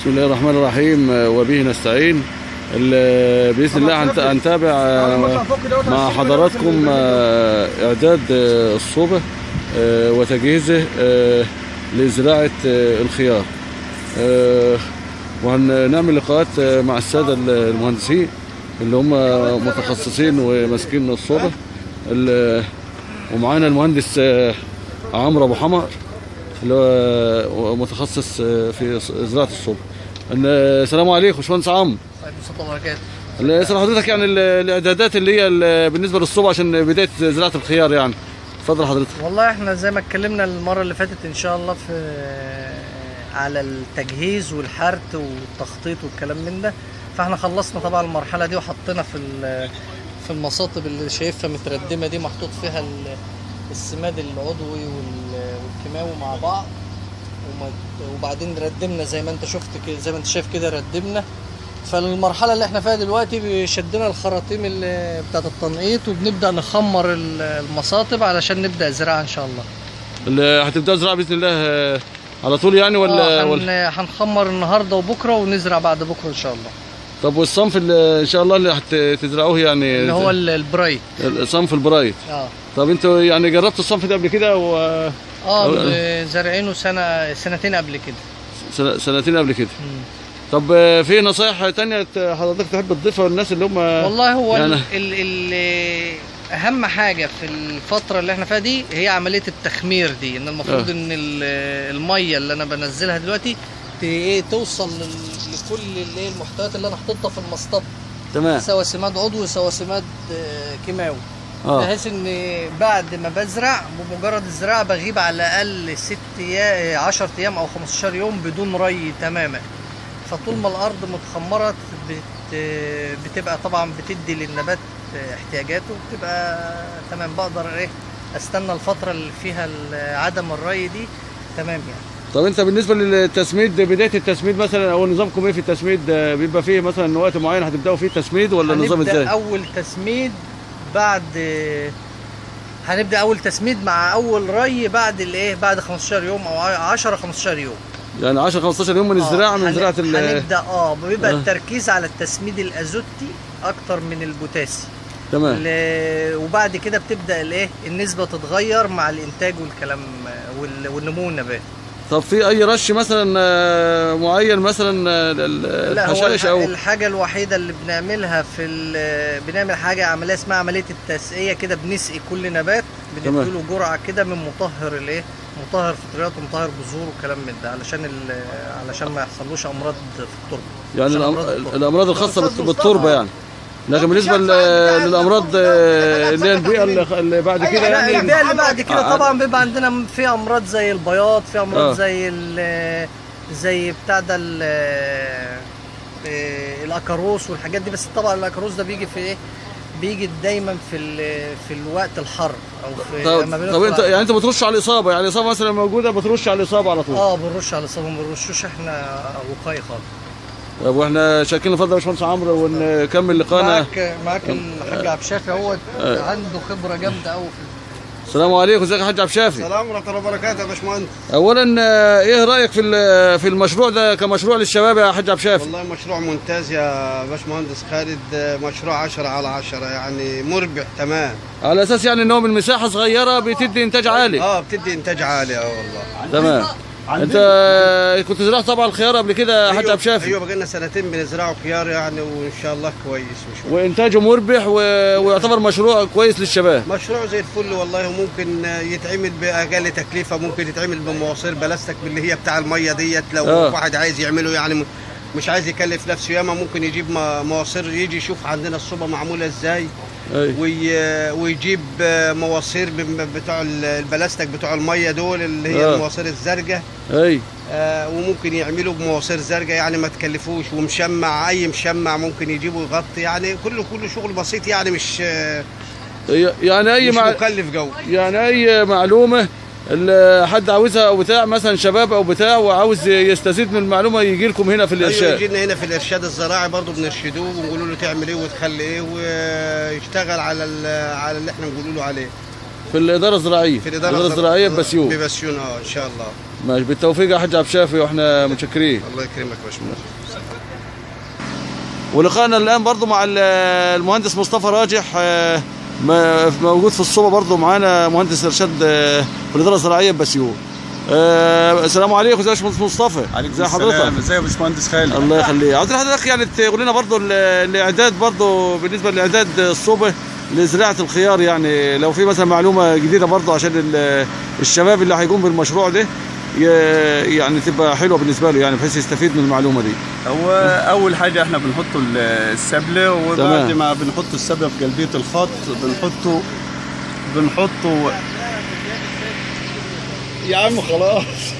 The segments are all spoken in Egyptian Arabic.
بسم الله الرحمن الرحيم آه، وبه نستعين ال- باذن الله هنت- هنتابع آه، مع حضراتكم آه، اعداد آه، الصوبه آه، وتجهيزه آه، لزراعه آه، الخيار آه، وهنعمل لقاءات آه، مع الساده المهندسين اللي هم متخصصين وماسكين الصوبه ال- ومعانا المهندس آه، عمرو ابو حمر اللي هو متخصص آه، في زراعه الصوبه السلام عليكم باشمهندس عمرو عليكم السلام وبركاته اللي يسأل حضرتك يعني ال- الاعدادات اللي هي ال- بالنسبه للصوبه عشان بدايه زراعه الخيار يعني اتفضل حضرتك والله احنا زي ما اتكلمنا المره اللي فاتت ان شاء الله في على التجهيز والحرث والتخطيط والكلام من ده فاحنا خلصنا طبعا المرحله دي وحطينا في ال- في المصاطب اللي شايفها متردمه دي محطوط فيها ال- السماد العضوي وال- والكيماوي مع بعض وما- وبعدين ردمنا زي ما انت شفت كده زي ما انت شايف كده ردمنا فالمرحله اللي احنا فيها دلوقتي شدنا الخراطيم اللي بتاعت التنقيط وبنبدا نخمر ال- المصاطب علشان نبدا زراعه ان شاء الله اللي هتبدا زراعه باذن الله آه، على طول يعني ولا, آه، ولا هن- هنخمر النهارده وبكره ونزرع بعد بكره ان شاء الله طب والصنف اللي ان شاء الله اللي هتزرعوه يعني اللي هو ال- البرايت صنف البرايت اه طب انتوا يعني جربتوا الصنف ده قبل كده و اه آه. زارعينه سنه سنتين قبل كده سنة- سنتين قبل كده مم. طب آه، في نصايح تانية حضرتك تحب تضيفها للناس اللي هم والله هو يعني- ال ال ال اهم حاجه في الفتره اللي احنا فيها دي هي عمليه التخمير دي ان المفروض آه. ان ال- الميه اللي انا بنزلها دلوقتي ت- ايه توصل لل- لكل اللي هي المحتويات اللي انا حاططها في المصطبه تمام سواء سماد عضوي سواء سماد آه، كيماوي اه بحيث ان بعد ما بزرع بمجرد الزراعه بغيب على الاقل ست ايام 10 ايام او 15 يوم بدون ري تماما فطول ما الارض متخمره بت بتبقى طبعا بتدي للنبات احتياجاته بتبقى تمام بقدر ايه استنى الفتره اللي فيها ال- عدم الري دي تمام يعني طب انت بالنسبه للتسميد بدايه التسميد مثلا او نظامكم ايه في التسميد آه، بيبقى فيه مثلا وقت معين هتبداوا فيه تسميد ولا النظام هنبدأ ازاي؟ اول تسميد بعد هنبدا اول تسميد مع اول ري بعد الايه بعد 15 يوم او 10 15 يوم يعني 10 15 يوم من الزراعه آه، من هن- زراعه ال هنبدا اه بيبقى آه. التركيز على التسميد الازوتي اكتر من البوتاسي تمام ل- وبعد كده بتبدا الايه النسبه تتغير مع الانتاج والكلام آه، وال- والنمو النباتي طب في اي رش مثلا آه، معين مثلا آه، لل- لا هو الحشائش الح- او الحاجة الوحيدة اللي بنعملها في ال- بنعمل حاجة عملية اسمها عملية التسقية كده بنسقي كل نبات تمام. بنديله جرعة كده من مطهر الايه مطهر فطريات ومطهر بذور وكلام من ده علشان ال- علشان ما يحصلوش امراض في التربة يعني عشان الأم- أمراض التربة. الامراض الخاصه بالت- أمراض بالتربه يعني لكن بالنسبه لل- للامراض آه، اللي هي البيئه اللي اللي بعد كده لا يعني البيئة اللي بعد كده آه، طبعا بيبقى عندنا في امراض زي البياض في امراض آه. زي ال- زي بتاع ده ال- آه، الاكاروس والحاجات دي بس طبعا الاكاروس ده بيجي في ايه بيجي دايما في ال- في الوقت الحر او في طب, لما طب انت بنطلع- يعني انت بترش على الاصابه يعني الاصابه مثلا موجوده بترش على الاصابه على طول اه بنرش على الصابون ما بنرشوش احنا وقائي خالص طب واحنا شاكرين الفضل يا باشمهندس عمرو ونكمل لقاءنا معاك معاك الحاج عبد الشافي هو عنده خبره جامده قوي في السلام عليكم ازيك يا حاج عبد الشافي السلام ورحمة الله وبركاته يا باشمهندس اولا آه، ايه رايك في ال- في المشروع ده كمشروع للشباب يا حاج عبد الشافي والله مشروع ممتاز يا باشمهندس خالد مشروع عشرة على عشرة يعني مربح تمام على اساس يعني ان هو من مساحه صغيره بتدي انتاج عالي اه بتدي انتاج عالي اه والله تمام انت كنت زرعت طبعا الخيار قبل كده يا حاج عبد الشافي ايوه بقالنا سنتين بنزرعه خيار يعني وان شاء الله كويس وشوي وانتاجه مربح و... ويعتبر مشروع كويس للشباب مشروع زي الفل والله وممكن يتعمل باقل تكلفه ممكن يتعمل بمواصير بلاستيك اللي هي بتاع الميه ديت لو آه. واحد عايز يعمله يعني م- مش عايز يكلف نفسه ياما ممكن يجيب م- مواصير يجي يشوف عندنا الصوبه معموله ازاي اي وي- ويجيب مواسير بم- بتوع ال- البلاستيك بتوع الميه دول اللي هي آه. المواسير الزرقاء اي آه، وممكن يعملوا بمواسير زرقاء يعني ما تكلفوش ومشمع اي مشمع ممكن يجيبوا يغطي يعني كله كله شغل بسيط يعني مش آه، يعني اي مش مع... مكلف جو يعني اي معلومه اللي حد عاوزها او بتاع مثلا شباب او بتاع وعاوز يستزيد من المعلومه يجي لكم هنا في ايوه الارشاد يجي لنا هنا في الارشاد الزراعي برضه بنرشدوه ونقول له تعمل ايه وتخلي ايه ويشتغل على ال- على اللي احنا نقول له عليه في الاداره الزراعيه في الاداره الزراعيه ببسيون ببسيون اه ان شاء الله ماشي بالتوفيق يا حاج عبد الشافي واحنا متشكرين الله يكرمك يا باشمهندس ولقاءنا الان برضو مع ال- المهندس مصطفى راجح آه، م- موجود في الصوبه برضو معانا مهندس ارشاد آه، في الاداره الزراعيه ببسيون آه، السلام عليكم ازي يا باشمهندس مصطفى عليكم ازي السلام حضرتك ازي يا باشمهندس خالد الله يخليك عاوزين حضرتك يعني تقول لنا برضو ال- الاعداد برضو بالنسبه لاعداد الصوبه لزراعه الخيار يعني لو في مثلا معلومه جديده برضو عشان ال- الشباب اللي هيقوم بالمشروع ده ي- يعني تبقى حلوه بالنسبه له يعني بحيث يستفيد من المعلومه دي هو اول حاجه احنا بنحط ال- السبله وبعد تمام. ما بنحط السبله في قلبيه الخط بنحطه بنحطه يا عم خلاص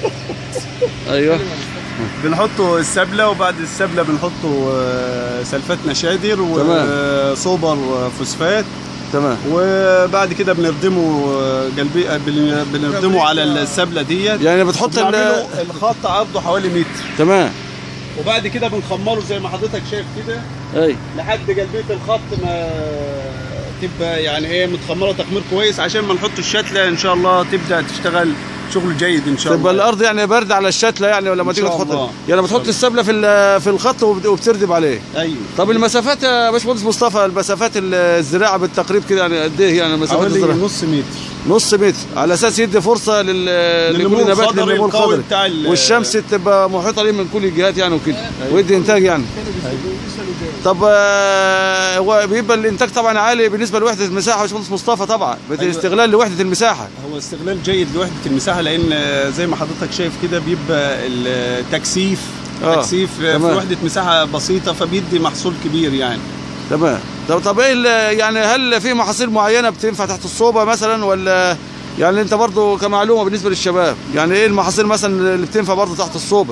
ايوه بنحطه السبله وبعد السبله بنحطه آه، سلفات نشادر تمام. وصوبر فوسفات تمام وبعد كده بنردمه آه، قلبي آه، بن- بنردمه على السبله ديت يعني بتحط ال- بنعمله الخط عرضه حوالي متر تمام وبعد كده بنخمره زي ما حضرتك شايف كده اي لحد قلبيه الخط ما تبقى يعني ايه متخمره تخمير كويس عشان ما نحط الشتله ان شاء الله تبدا تشتغل شغل جيد ان شاء تبقى الله الارض يعني بارده على الشتله يعني لما إن تيجي شاء تحط الله. يعني بتحط السبله في ال- في الخط وبت- وبتردم عليه ايوه طب المسافات يا باشمهندس مصطفى المسافات الزراعه بالتقريب كده يعني قد ايه يعني مسافات حوالي الزراعه نص متر نص متر على اساس يدي فرصه لل للنمو لكل نبات الخضري للنمو القوي الخضري بتاع ال- والشمس تبقى محيطه عليه من كل الجهات يعني وكده ويدي انتاج يعني طب آه، هو بيبقى الانتاج طبعا عالي بالنسبه لوحده المساحه يا باشمهندس مصطفى طبعا أيوة. استغلال لوحده المساحه هو استغلال جيد لوحده المساحه لان زي ما حضرتك شايف كده بيبقى التكثيف آه، تكثيف في تمام. وحده مساحه بسيطه فبيدي محصول كبير يعني تمام طب طب ايه ال- يعني هل في محاصيل معينه بتنفع تحت الصوبه مثلا ولا يعني انت برضو كمعلومه بالنسبه للشباب يعني ايه المحاصيل مثلا اللي بتنفع برضو تحت الصوبه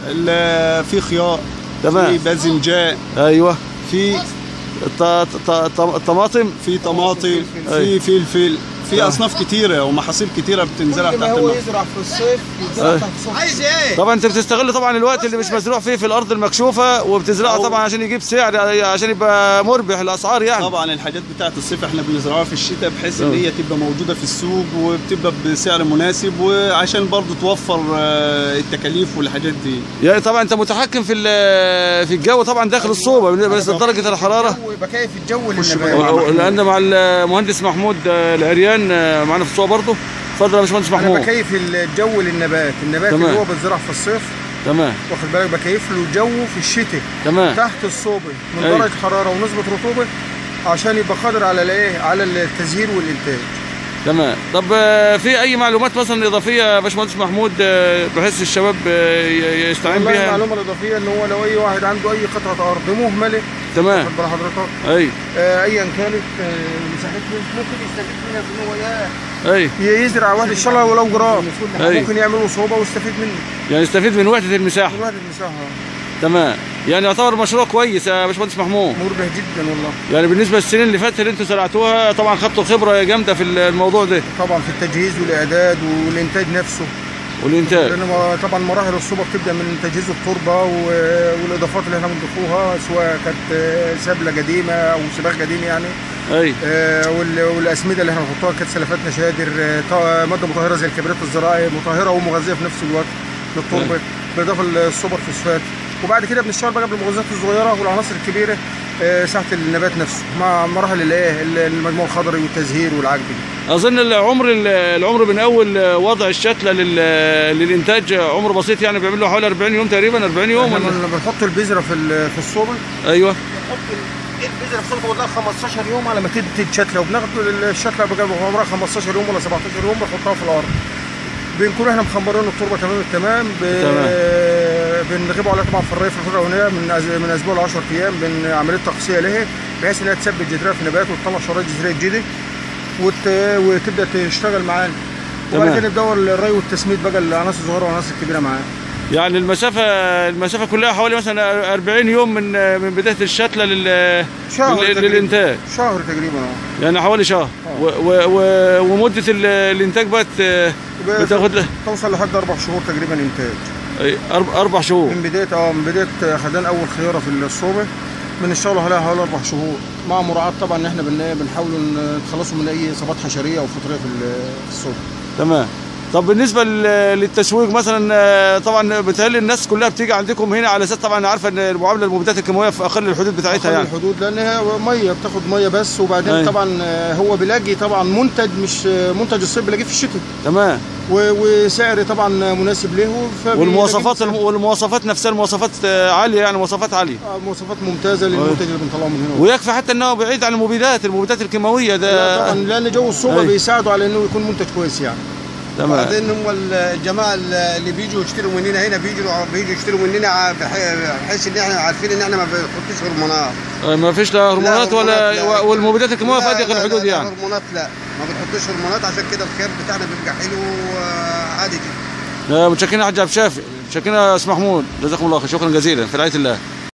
ال- في خيار تمام. في باذنجان ايوه في الط- الط- الط- الطماطم في طماطم أي. في فلفل في آه. اصناف كتيره ومحاصيل كتيره بتنزرع كل تحت ما هو الماء يزرع في الصيف يزرع أي. تحت الصيف عايز ايه؟ طبعا انت بتستغل طبعا الوقت اللي مش مزروع فيه في الارض المكشوفه وبتزرعه أو- طبعا عشان يجيب سعر عشان يبقى مربح الاسعار يعني طبعا الحاجات بتاعت الصيف احنا بنزرعها في الشتاء بحيث ان آه. هي تبقى موجوده في السوق وبتبقى بسعر مناسب وعشان برضو توفر آه، التكاليف والحاجات دي يعني طبعا انت متحكم في ال- في الجو طبعا داخل الصوبه بالنسبه لدرجه الحراره الجو- بكيف الجو خش للنبات بقى. و- و- لان مع المهندس محمود آه، العريان آه، معانا في الصوبه برضه اتفضل يا باشمهندس انا محمود بكيف الجو للنبات النبات تمام. اللي هو بيتزرع في الصيف تمام واخد بالك بكيف له الجو في الشتاء تمام تحت الصوبه من أيوة. درجه حراره ونسبه رطوبه عشان يبقى قادر على الايه على التزهير والانتاج تمام طب آه، في اي معلومات مثلا اضافيه يا باشمهندس محمود آه، بحيث الشباب آه، ي- يستعين والله بيها المعلومه الاضافيه ان هو لو اي واحد عنده اي قطعه ارض مهمله تمام واخد بال حضرتك اي آه، ايا كانت آه، مساحتها ممكن يستفيد منها في ان هو يا- اي يزرع واحد ان شاء الله ولو جرام أيوة. ممكن يعملوا صوبه ويستفيد منه يعني يستفيد من وحده المساحه من واحد المساحه تمام يعني يعتبر مشروع كويس يا باشمهندس محمود مربح جدا والله يعني بالنسبه للسنين اللي فاتت اللي انتوا زرعتوها طبعا خدتوا خبره جامده في الموضوع ده طبعا في التجهيز والاعداد والانتاج نفسه والانتاج لان ما- طبعا مراحل الصوبه بتبدا من تجهيز التربه و- والاضافات اللي احنا بنضيفوها سواء كانت آه، سبله قديمه او سباخ قديم يعني اي آه، وال- والاسمده اللي احنا بنحطها كانت سلفات نشادر آه، ط- ماده مطهره زي الكبريت الزراعي مطهره ومغذيه في نفس الوقت للتربه بالاضافه للسوبر فوسفات وبعد كده بنشتغل بقى بالمغذيات الصغيره والعناصر الكبيره آه، ساعه النبات نفسه مع مراحل الايه المجموع الخضري والتزهير والعجب اظن العمر العمر من اول وضع الشتله لل- للانتاج عمر بسيط يعني بيعمل له حوالي 40 يوم تقريبا 40 يوم احنا ولا لما بنحط البذره في ال- في الصوبه ايوه بنحط البذره في الصوبه والله 15 يوم على ما تبتدي تشتله وبناخد الشتله بقى عمرها 15 يوم ولا 17 يوم بنحطها في الارض بنكون احنا مخمرين التربه تمام التمام ب... تمام. بنغيبوا عليها طبعا في الري في الفتره الاولانيه من أز... من اسبوع ل 10 ايام بعمليه تقصيه لها بحيث انها تثبت جذرها في النبات وتطلع شرايط جذريه جديده وت... وتبدا تشتغل معانا وبعد تمام. كده ندور الري والتسميد بقى العناصر الصغيره والعناصر الكبيره معانا يعني المسافه المسافه كلها حوالي مثلا 40 يوم من من بدايه الشتله لل شهر لل- تقريباً. للانتاج شهر تقريبا اه يعني حوالي شهر و و و ومده ال- الانتاج بقت يبقى بتاخد له توصل لحد اربع شهور تقريبا انتاج أي، أرب- اربع شهور من بدايه اه من بدايه خدان اول خياره في الصوبه بنشتغلوا عليها حوالي اربع شهور مع مراعاه طبعا ان احنا بن- بنحاول نتخلصوا من اي اصابات حشريه او فطريه في ال- في الصوب تمام طب بالنسبه لل- للتسويق مثلا آه، طبعا بتهيألي الناس كلها بتيجي عندكم هنا على اساس طبعا عارفه ان المعامله المبيدات الكيماويه في اقل الحدود بتاعتها داخل يعني الحدود لان هي ميه بتاخد ميه بس وبعدين أيوة. طبعا آه، هو بيلاقي طبعا منتج مش آه، منتج الصيف بيلاقيه في الشتاء تمام و- وسعر طبعا مناسب له فبيلاقيه والمواصفات بسعر- الم- والمواصفات نفسها المواصفات آه، عاليه يعني مواصفات عاليه آه، مواصفات ممتازه للمنتج اللي بنطلعه من هنا ويكفي حتى انه بعيد عن المبيدات المبيدات الكيماويه لا ده طبعا لان جو الصوبه أيوة. بيساعدوا على انه يكون منتج كويس يعني تمام وبعدين هم الجماعه اللي بيجوا يشتروا مننا هنا بيجوا بيجوا يشتروا مننا بح- بحيث ان احنا عارفين ان احنا ما بنحطش هرمونات آه، ما فيش لا هرمونات ولا هرمونات لا. والمبيدات الكيماويه في لا، اضيق لا، لا، الحدود لا، يعني هرمونات لا ما بنحطش هرمونات عشان كده الخير بتاعنا بيبقى حلو وعادي جدا آه، متشكرين يا حاج عبد الشافي متشكرين يا استاذ محمود جزاكم الله خير شكرا جزيلا في رعايه الله